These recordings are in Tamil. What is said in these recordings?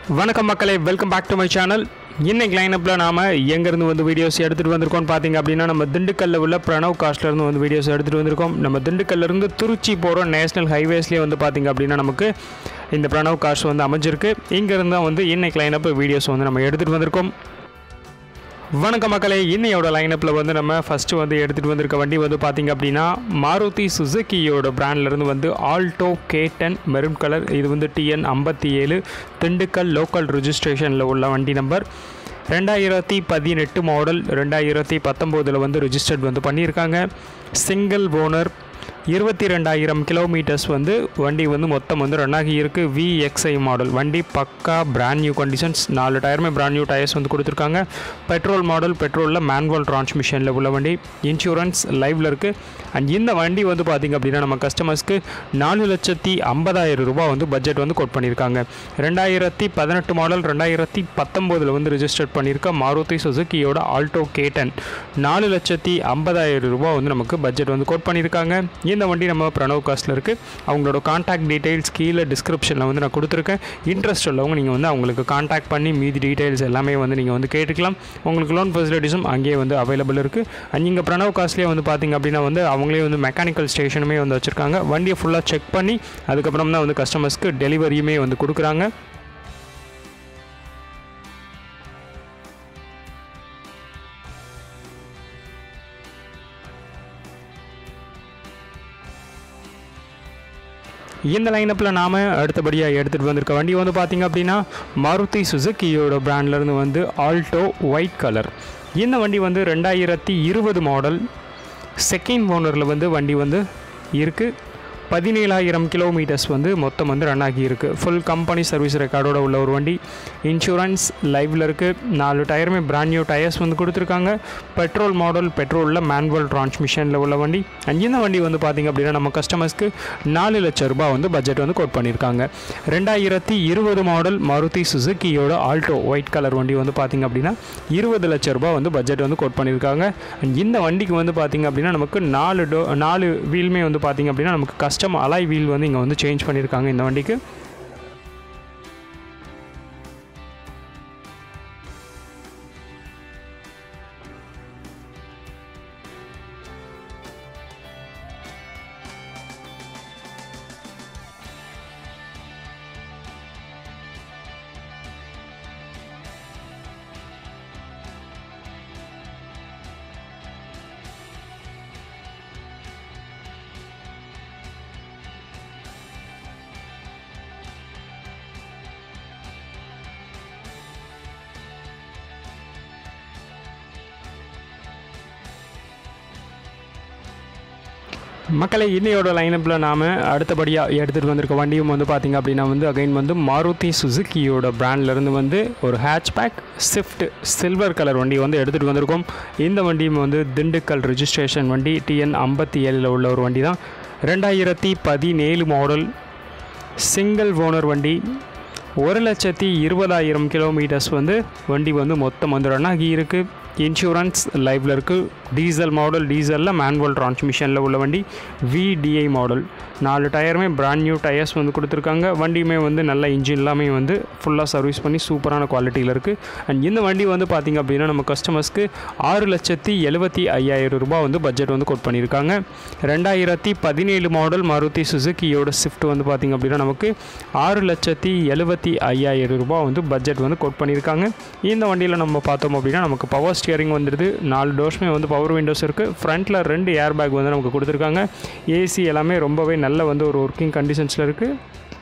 வணக்கம் மக்களே welcome back to my channel இன்னைக்கு லைனப்பில் நாம் எங்கேருந்து வந்து வீடியோஸ் எடுத்துகிட்டு வந்திருக்கோம் பார்த்தீங்க அப்படின்னா நம்ம திண்டுக்கல்ல உள்ள பிரணவ் காஸ்ட்லேருந்து வந்து வீடியோஸ் எடுத்துகிட்டு வந்திருக்கோம் நம்ம திண்டுக்கல்லேருந்து திருச்சி போகிற நேஷனல் ஹைவேஸ்லேயே வந்து பார்த்தீங்க அப்படின்னா நமக்கு இந்த பிரணவ் காஸ்ட் வந்து அமைஞ்சிருக்கு இங்கேருந்து தான் வந்து இன்னைக்கு லைனப் வீடியோஸ் வந்து நம்ம எடுத்துகிட்டு வந்திருக்கோம் வணக்கம் மக்களே இன்னையோட லைனப்பில் வந்து நம்ம ஃபஸ்ட்டு வந்து எடுத்துகிட்டு வந்திருக்க வண்டி வந்து பார்த்திங்க அப்படின்னா மாருதி சுசுக்கியோட பிராண்ட்லேருந்து வந்து Alto K ten maroon colour இது வந்து டிஎன் ஐம்பத்தி ஏழு திண்டுக்கல் லோக்கல் ரிஜிஸ்ட்ரேஷனில் உள்ள வண்டி நம்பர் ரெண்டாயிரத்தி பதினெட்டு மாடல் ரெண்டாயிரத்தி பத்தொம்போதில் வந்து ரிஜிஸ்டர்ட் வந்து பண்ணியிருக்காங்க சிங்கிள் ஓனர் இருபத்தி ரெண்டாயிரம் கிலோமீட்டர்ஸ் வந்து வண்டி வந்து மொத்தம் வந்து ரன் ஆகி இருக்கு விஎக்ஸ்ஐ மாடல் வண்டி பக்கா பிராண்ட் நியூ கண்டிஷன்ஸ் நாலு டயருமே பிராண்ட் நியூ டயர்ஸ் வந்து கொடுத்துருக்காங்க பெட்ரோல் மாடல் பெட்ரோலில் மேனுவல் டிரான்ஸ்மிஷனில் உள்ள வண்டி இன்சூரன்ஸ் லைவில் இருக்குது அண்ட் இந்த வண்டி வந்து பார்த்திங்க அப்படின்னா நம்ம கஸ்டமர்ஸ்க்கு நாலு லட்சத்தி ஐம்பதாயிரம் ரூபாய் வந்து பட்ஜெட் வந்து கோட் பண்ணியிருக்காங்க ரெண்டாயிரத்தி பதினெட்டு மாடல் ரெண்டாயிரத்தி பத்தொம்போதில் வந்து ரிஜிஸ்டர் பண்ணியிருக்க மாருதி சுசுக்கியோட ஆல்டோ கேட்டன் நாலு லட்சத்தி ஐம்பதாயிரம் ரூபாய் வந்து நமக்கு பட்ஜெட் வந்து கோட் பண்ணியிருக்காங்க இந்த வண்டி நம்ம பிரணவ் காஸ்ட்டில் இருக்குது அவங்களோட காண்டாக்ட் டீட்டெயில்ஸ் கீழே டிஸ்கிரிப்ஷனில் வந்து நான் கொடுத்துருக்கேன் இன்ட்ரெஸ்ட் உள்ளவங்க நீங்கள் வந்து அவங்களுக்கு காண்டாக்ட் பண்ணி மீதி டீட்டெயில்ஸ் எல்லாமே வந்து நீங்கள் வந்து கேட்டுக்கலாம் உங்களுக்கு லோன் ஃபெசிலிட்டிஸும் அங்கேயே வந்து அவைலபிள் இருக்குது அண்ட் இங்கே பிரணவ் காஸ்ட்லேயே வந்து பார்த்திங்க அப்படின்னா வந்து அவங்களே வந்து மெக்கானிக்கல் ஸ்டேஷனுமே வந்து வச்சுருக்காங்க வண்டியை ஃபுல்லாக செக் பண்ணி அதுக்கப்புறம் தான் வந்து கஸ்டமர்ஸ்க்கு டெலிவரியுமே வந்து கொடுக்குறாங்க இந்த லைனப்பில் நாம் அடுத்தபடியாக எடுத்துகிட்டு வந்திருக்க வண்டி வந்து பார்த்திங்க அப்படின்னா மாருதி சுசுக்கியோட பிராண்ட்லேருந்து வந்து ஆல்டோ ஒயிட் கலர் இந்த வண்டி வந்து ரெண்டாயிரத்தி இருபது மாடல் செகண்ட் ஓனரில் வந்து வண்டி வந்து இருக்குது பதினேழாயிரம் கிலோமீட்டர்ஸ் வந்து மொத்தம் வந்து ரன் ஆகி இருக்குது ஃபுல் கம்பெனி சர்வீஸ் ரெக்கார்டோட உள்ள ஒரு வண்டி இன்சூரன்ஸ் லைவில் இருக்குது நாலு டயருமே பிராண்ட் நியூ டயர்ஸ் வந்து கொடுத்துருக்காங்க பெட்ரோல் மாடல் பெட்ரோலில் மேனுவல் டிரான்ஸ்மிஷனில் உள்ள வண்டி அண்ட் இந்த வண்டி வந்து பார்த்திங்க அப்படின்னா நம்ம கஸ்டமர்ஸ்க்கு நாலு லட்சம் ரூபாய் வந்து பட்ஜெட் வந்து கோட் பண்ணியிருக்காங்க ரெண்டாயிரத்தி இருபது மாடல் மாருதி சுசுக்கியோட ஆல்டோ ஒயிட் கலர் வண்டி வந்து பார்த்திங்க அப்படின்னா இருபது லட்சம் ரூபாய் வந்து பட்ஜெட் வந்து கோட் பண்ணியிருக்காங்க அண்ட் இந்த வண்டிக்கு வந்து பார்த்திங்க அப்படின்னா நமக்கு நாலு டோ நாலு வீலுமே வந்து பார்த்திங்க அப்படின்னா நமக்கு கஸ்டம் அலாய் வீல் வந்து இங்கே வந்து சேஞ்ச் பண்ணியிருக்காங்க இந்த வண்டிக்கு மக்களை இன்னையோட லைனப்பில் நாம் அடுத்தபடியாக எடுத்துகிட்டு வந்திருக்க வண்டியும் வந்து பார்த்திங்க அப்படின்னா வந்து அகைன் வந்து மாருதி சுசுக்கியோட பிராண்ட்லேருந்து வந்து ஒரு ஹேட்ச்பேக் ஸ்விஃப்ட் சில்வர் கலர் வண்டி வந்து எடுத்துகிட்டு வந்திருக்கோம் இந்த வண்டியும் வந்து திண்டுக்கல் ரிஜிஸ்ட்ரேஷன் வண்டி டிஎன் ஐம்பத்தி ஏழில் உள்ள ஒரு வண்டி தான் ரெண்டாயிரத்தி பதினேழு மாடல் சிங்கிள் ஓனர் வண்டி ஒரு லட்சத்தி இருபதாயிரம் கிலோமீட்டர்ஸ் வந்து வண்டி வந்து மொத்தம் வந்து ரன் ஆகி இருக்குது இன்சூரன்ஸ் லைவில் இருக்குது டீசல் மாடல் டீசலில் மேனுவல் டிரான்ஸ்மிஷனில் உள்ள வண்டி விடிஐ மாடல் நாலு டயருமே பிராண்ட் நியூ டயர்ஸ் வந்து கொடுத்துருக்காங்க வண்டியுமே வந்து நல்ல இன்ஜின் எல்லாமே வந்து ஃபுல்லாக சர்வீஸ் பண்ணி சூப்பரான குவாலிட்டியில் இருக்குது அண்ட் இந்த வண்டி வந்து பார்த்திங்க அப்படின்னா நம்ம கஸ்டமர்ஸ்க்கு ஆறு லட்சத்தி எழுபத்தி ஐயாயிரம் ரூபாய் வந்து பட்ஜெட் வந்து கோட் பண்ணியிருக்காங்க ரெண்டாயிரத்தி பதினேழு மாடல் மாருதி சுசுக்கியோட ஷிஃப்ட் வந்து பார்த்திங்க அப்படின்னா நமக்கு ஆறு லட்சத்தி எழுபத்தி ஐயாயிரம் ரூபாய் வந்து பட்ஜெட் வந்து கோட் பண்ணியிருக்காங்க இந்த வண்டியில் நம்ம பார்த்தோம் அப்படின்னா நமக்கு பவர் ஸ்டியரிங் வந்துடுது நாலு டோர்ஸுமே வந்து பவர் விண்டோஸ் இருக்குது ஃப்ரண்ட்டில் ரெண்டு ஏர் பேக் வந்து நமக்கு கொடுத்துருக்காங்க ஏசி எல்லாமே ரொம்பவே நல்ல வந்து ஒரு ஒர்க்கிங் கண்டிஷன்ஸில் இருக்குது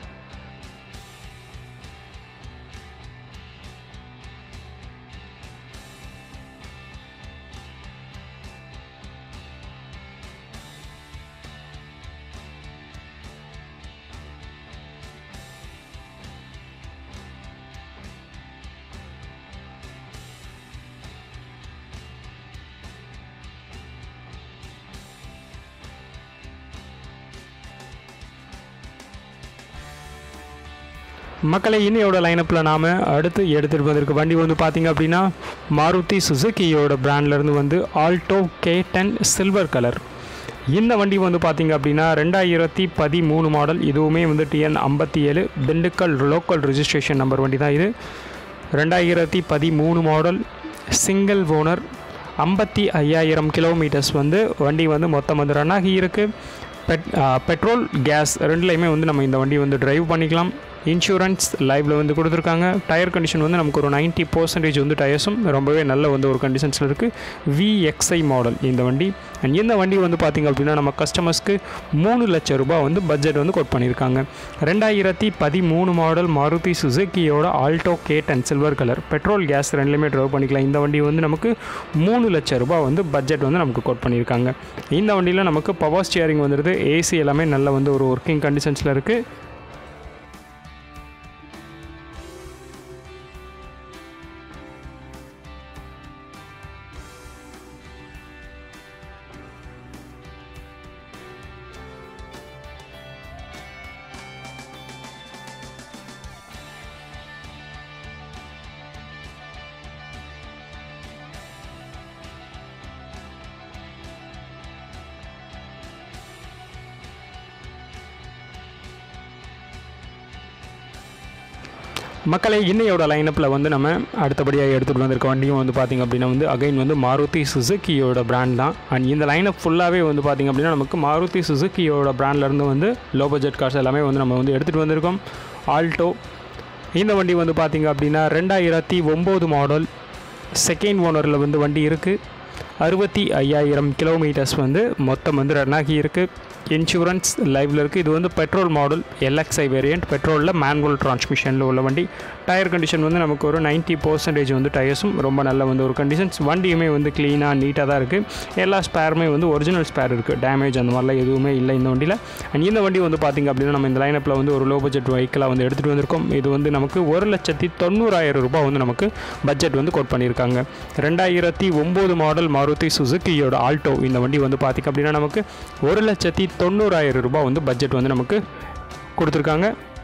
மக்களை இன்னையோட லைனப்பில் நாம் அடுத்து எடுத்துகிட்டு வந்திருக்க வண்டி வந்து பார்த்திங்க அப்படின்னா மாருதி சுசுக்கியோட பிராண்ட்லேருந்து வந்து Alto K ten silver colour இந்த வண்டி வந்து பார்த்திங்க அப்படின்னா ரெண்டாயிரத்தி பதிமூணு மாடல் இதுவுமே வந்து டிஎன் ஐம்பத்தி ஏழு திண்டுக்கல் லோக்கல் ரிஜிஸ்ட்ரேஷன் நம்பர் வண்டி தான் இது ரெண்டாயிரத்தி பதிமூணு மாடல் சிங்கிள் ஓனர் ஐம்பத்தி ஐயாயிரம் கிலோமீட்டர்ஸ் வந்து வண்டி வந்து மொத்தம் வந்து ரன் ஆகி இருக்குது பெட் பெட்ரோல் கேஸ் ரெண்டுலேயுமே வந்து நம்ம இந்த வண்டி வந்து டிரைவ் பண்ணிக்கலாம் இன்சூரன்ஸ் லைவில் வந்து கொடுத்துருக்காங்க டயர் கண்டிஷன் வந்து நமக்கு ஒரு 90% பர்சன்டேஜ் வந்து டயர்ஸும் ரொம்பவே நல்ல வந்து ஒரு கண்டிஷன்ஸில் இருக்குது விஎக்ஸ்ஐ மாடல் இந்த வண்டி அண்ட் இந்த வண்டி வந்து பார்த்திங்க அப்படின்னா நம்ம கஸ்டமர்ஸ்க்கு மூணு லட்சம் ரூபாய் வந்து பட்ஜெட் வந்து கோட் பண்ணியிருக்காங்க ரெண்டாயிரத்தி பதிமூணு மாடல் மாருதி சுசுக்கியோட ஆல்டோ கேட் and silver colour petrol gas ரெண்டுலேயுமே ட்ரைவ் பண்ணிக்கலாம் இந்த வண்டி வந்து நமக்கு மூணு லட்சம் ரூபாய் வந்து பட்ஜெட் வந்து நமக்கு கோட் பண்ணியிருக்காங்க இந்த வண்டியில் நமக்கு பவர் ஸ்டியரிங் வந்துடுது ஏசி எல்லாமே நல்ல வந்து ஒரு ஒர்க்கிங் கண்டிஷன்ஸில் இருக்குது மக்களை இன்னையோட லைனப்பில் வந்து நம்ம அடுத்தபடியாக எடுத்துகிட்டு வந்திருக்க வண்டியும் வந்து பார்த்திங்க அப்படின்னா வந்து அகைன் வந்து மாருதி சுசுக்கியோட பிராண்ட் தான் அண்ட் இந்த லைனப் ஃபுல்லாகவே வந்து பார்த்திங்க அப்படின்னா நமக்கு மாருதி சுசுக்கியோட பிராண்ட்லேருந்து வந்து லோ பட்ஜெட் கார்ஸ் எல்லாமே வந்து நம்ம வந்து எடுத்துகிட்டு வந்திருக்கோம் ஆல்டோ இந்த வண்டி வந்து பார்த்திங்க அப்படின்னா ரெண்டாயிரத்தி ஒம்பது மாடல் செகண்ட் ஓனரில் வந்து வண்டி இருக்குது அறுபத்தி ஐயாயிரம் கிலோமீட்டர்ஸ் வந்து மொத்தம் வந்து ரன் ஆகி இருக்குது இன்சூரன்ஸ் லைவில் இருக்குது இது வந்து பெட்ரோல் மாடல் எல்எக்ஸ்ஐ வேரியண்ட் பெட்ரோலில் மேனுவல் டிரான்ஸ்மிஷனில் உள்ள வண்டி டயர் கண்டிஷன் வந்து நமக்கு ஒரு 90% பர்சன்டேஜ் வந்து டயர்ஸும் ரொம்ப நல்ல வந்து ஒரு கண்டிஷன்ஸ் வண்டியுமே வந்து க்ளீனாக நீட்டாக தான் இருக்குது எல்லா ஸ்பேருமே வந்து ஒரிஜினல் ஸ்பேர் இருக்குது டேமேஜ் அந்த மாதிரிலாம் எதுவுமே இல்லை இந்த வண்டியில் அண்ட் இந்த வண்டி வந்து பார்த்திங்க அப்படின்னா நம்ம இந்த லைனப்பில் வந்து ஒரு லோ பட்ஜெட் வெஹிக்கிளாக வந்து எடுத்துகிட்டு வந்திருக்கோம் இது வந்து நமக்கு ஒரு லட்சத்தி தொண்ணூறாயிரம் ரூபாய் வந்து நமக்கு பட்ஜெட் வந்து கோட் பண்ணியிருக்காங்க ரெண்டாயிரத்தி ஒம்பது மாடல் மாருதி சுசுக்கியோட ஆல்டோ இந்த வண்டி வந்து பார்த்திங்க அப்படின்னா நமக்கு ஒரு லட்சத்தி தொண்ணூறாயிரம் ரூபாய் வந்து பட்ஜெட் வந்து நமக்கு கொடுத்துருக்காங்க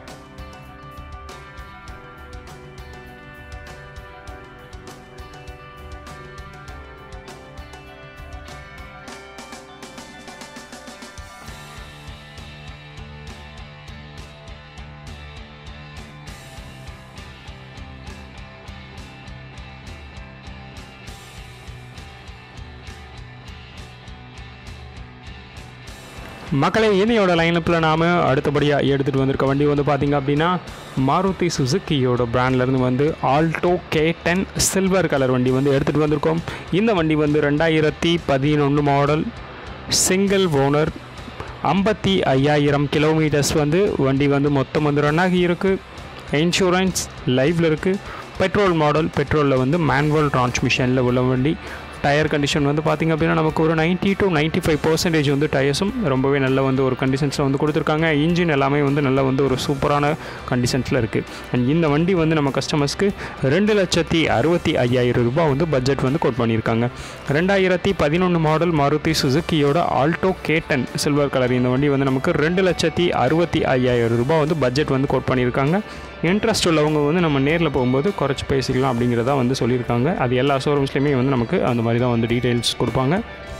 மக்களை இன்னையோட லைனப்பில் நாம் அடுத்தபடியாக எடுத்துகிட்டு வந்திருக்க வண்டி வந்து பார்த்திங்க அப்படின்னா மாருதி சுசுக்கியோட பிராண்ட்லேருந்து வந்து Alto K ten silver colour வண்டி வந்து எடுத்துகிட்டு வந்திருக்கோம் இந்த வண்டி வந்து ரெண்டாயிரத்தி பதினொன்று மாடல் சிங்கிள் ஓனர் ஐம்பத்தி ஐயாயிரம் கிலோமீட்டர்ஸ் வந்து வண்டி வந்து மொத்தம் வந்து ரன் ஆகி இருக்குது இன்சூரன்ஸ் லைவில் இருக்குது பெட்ரோல் மாடல் பெட்ரோலில் வந்து மேனுவல் டிரான்ஸ்மிஷனில் உள்ள வண்டி டயர் கண்டிஷன் வந்து பார்த்திங்க அப்படின்னா நமக்கு ஒரு 90 டு 95% ஃபைவ் பர்சன்டேஜ் வந்து டயர்ஸும் ரொம்பவே நல்ல வந்து ஒரு கண்டிஷன்ஸில் வந்து கொடுத்துருக்காங்க இன்ஜின் எல்லாமே வந்து நல்ல வந்து ஒரு சூப்பரான கண்டிஷன்ஸில் இருக்குது அண்ட் இந்த வண்டி வந்து நம்ம கஸ்டமர்ஸ்க்கு ரெண்டு லட்சத்தி அறுபத்தி ஐயாயிரம் ரூபாய் வந்து பட்ஜெட் வந்து கோட் பண்ணியிருக்காங்க ரெண்டாயிரத்தி பதினொன்று மாடல் மாருதி சுசுக்கியோட ஆல்டோ கேட்டன் சில்வர் கலர் இந்த வண்டி வந்து நமக்கு ரெண்டு லட்சத்தி அறுபத்தி ஐயாயிரம் ரூபாய் வந்து பட்ஜெட் வந்து கோட் பண்ணியிருக்காங்க இன்ட்ரெஸ்ட் உள்ளவங்க வந்து நம்ம நேரில் போகும்போது குறைச்சி பேசிக்கலாம் அப்படிங்கிறதா வந்து சொல்லியிருக்காங்க அது எல்லா ஷோரூம்ஸ்லையுமே வந்து நமக்கு அந்த மாதிரி தான் வந்து டீட்டெயில்ஸ் கொடுப்பாங்க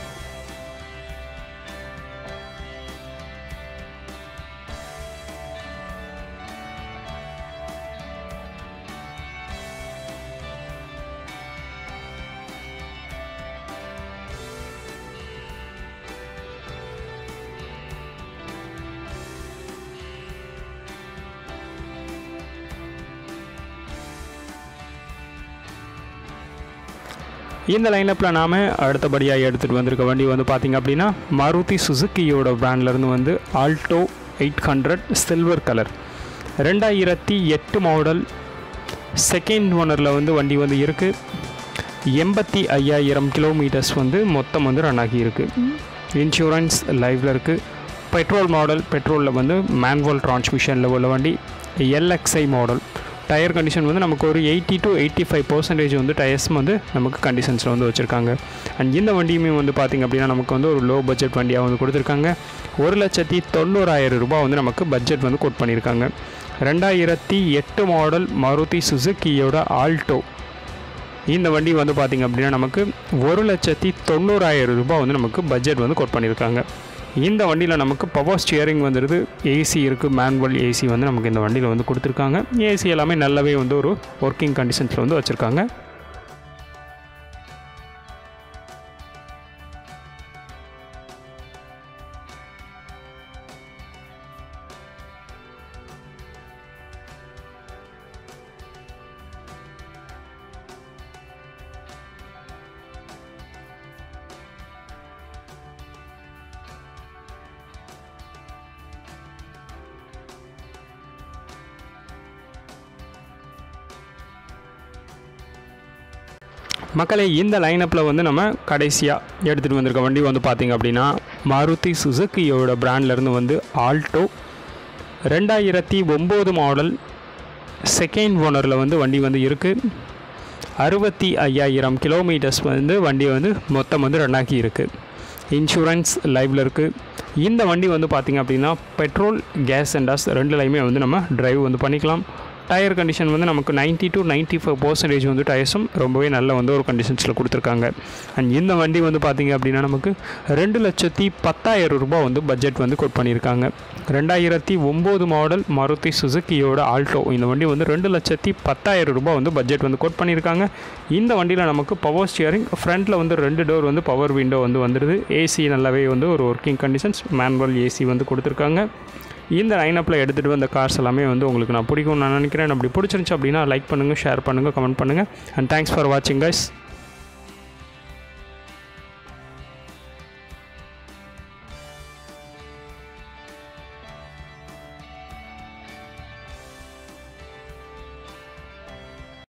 இந்த லைனப்பில் நாம் அடுத்தபடியாக எடுத்துகிட்டு வந்திருக்க வண்டி வந்து பார்த்திங்க அப்படின்னா மாருதி சுசுக்கியோட பிராண்ட்லேருந்து வந்து Alto eight hundred silver colour ரெண்டாயிரத்தி எட்டு மாடல் செகண்ட் ஓனரில் வந்து வண்டி வந்து இருக்குது எண்பத்தி ஐயாயிரம் கிலோமீட்டர்ஸ் வந்து மொத்தம் வந்து ரன் ஆகி இருக்குது இன்சூரன்ஸ் லைவில் இருக்குது பெட்ரோல் மாடல் பெட்ரோலில் வந்து மேனுவல் டிரான்ஸ்மிஷனில் உள்ள வண்டி எல்எக்ஸ்ஐ மாடல் டயர் கண்டிஷன் வந்து நமக்கு ஒரு eighty to eighty five percentage வந்து டயர்ஸ் வந்து நமக்கு கண்டிஷன்ஸில் வந்து வச்சுருக்காங்க அண்ட் இந்த வண்டியுமே வந்து பார்த்திங்க அப்படின்னா நமக்கு வந்து ஒரு லோ பட்ஜெட் வண்டியாக வந்து கொடுத்துருக்காங்க ஒரு லட்சத்தி தொண்ணூறாயிரம் ரூபாய் வந்து நமக்கு பட்ஜெட் வந்து கோட் பண்ணியிருக்காங்க ரெண்டாயிரத்தி எட்டு மாடல் மாருதி சுசுக்கியோட ஆல்டோ இந்த வண்டி வந்து பார்த்திங்க அப்படின்னா நமக்கு ஒரு லட்சத்தி தொண்ணூறாயிரம் ரூபாய் வந்து நமக்கு பட்ஜெட் வந்து கோட் பண்ணியிருக்காங்க இந்த வண்டியில் நமக்கு பவர் ஸ்டியரிங் வந்துடுது ஏசி இருக்குது மேனுவல் ஏசி வந்து நமக்கு இந்த வண்டியில் வந்து கொடுத்துருக்காங்க ஏசி எல்லாமே நல்லாவே வந்து ஒரு ஒர்க்கிங் கண்டிஷன்ஸில் வந்து வச்சுருக்காங்க மக்களே இந்த லைனப்பில் வந்து நம்ம கடைசியாக எடுத்துகிட்டு வந்திருக்க வண்டி வந்து பார்த்திங்க அப்படின்னா மாருதி சுசுக்கியோட பிராண்ட்லேருந்து வந்து ஆல்டோ ரெண்டாயிரத்தி ஒம்பது மாடல் செகண்ட் ஓனரில் வந்து வண்டி வந்து இருக்குது அறுபத்தி ஐயாயிரம் கிலோமீட்டர்ஸ் வந்து வண்டி வந்து மொத்தம் வந்து ரன் ஆகி இருக்குது இன்சூரன்ஸ் லைவில் இருக்குது இந்த வண்டி வந்து பார்த்திங்க அப்படின்னா பெட்ரோல் கேஸ் அண்டாஸ் ரெண்டுலையுமே வந்து நம்ம டிரைவ் வந்து பண்ணிக்கலாம் டயர் கண்டிஷன் வந்து நமக்கு 90 டு 95% ஃபைவ் பர்சன்டேஜ் வந்து டயர்ஸும் ரொம்பவே நல்ல வந்து ஒரு கண்டிஷன்ஸில் கொடுத்துருக்காங்க அண்ட் இந்த வண்டி வந்து பார்த்திங்க அப்படின்னா நமக்கு ரெண்டு லட்சத்தி பத்தாயிரம் ரூபாய் வந்து பட்ஜெட் வந்து கோட் பண்ணியிருக்காங்க ரெண்டாயிரத்தி ஒம்பது மாடல் மாருதி சுசுக்கியோட ஆல்டோ இந்த வண்டி வந்து ரெண்டு லட்சத்தி பத்தாயிரம் ரூபாய் வந்து பட்ஜெட் வந்து கோட் பண்ணியிருக்காங்க இந்த வண்டியில் நமக்கு பவர் ஸ்டியரிங் ஃப்ரண்ட்டில் வந்து ரெண்டு டோர் வந்து பவர் விண்டோ வந்து வந்துடுது ஏசி நல்லாவே வந்து ஒரு ஒர்க்கிங் கண்டிஷன்ஸ் மேனுவல் ஏசி வந்து கொடுத்துருக்காங்க இந்த லைனப்பில் எடுத்துகிட்டு வந்த கார்ஸ் எல்லாமே வந்து உங்களுக்கு நான் பிடிக்கும்னு நான் நினைக்கிறேன் அப்படி பிடிச்சிருந்துச்சு அப்படின்னா லைக் பண்ணுங்கள் ஷேர் பண்ணுங்கள் கமெண்ட் பண்ணுங்கள் அண்ட் தேங்க்ஸ் ஃபார் வாட்சிங் கைஸ்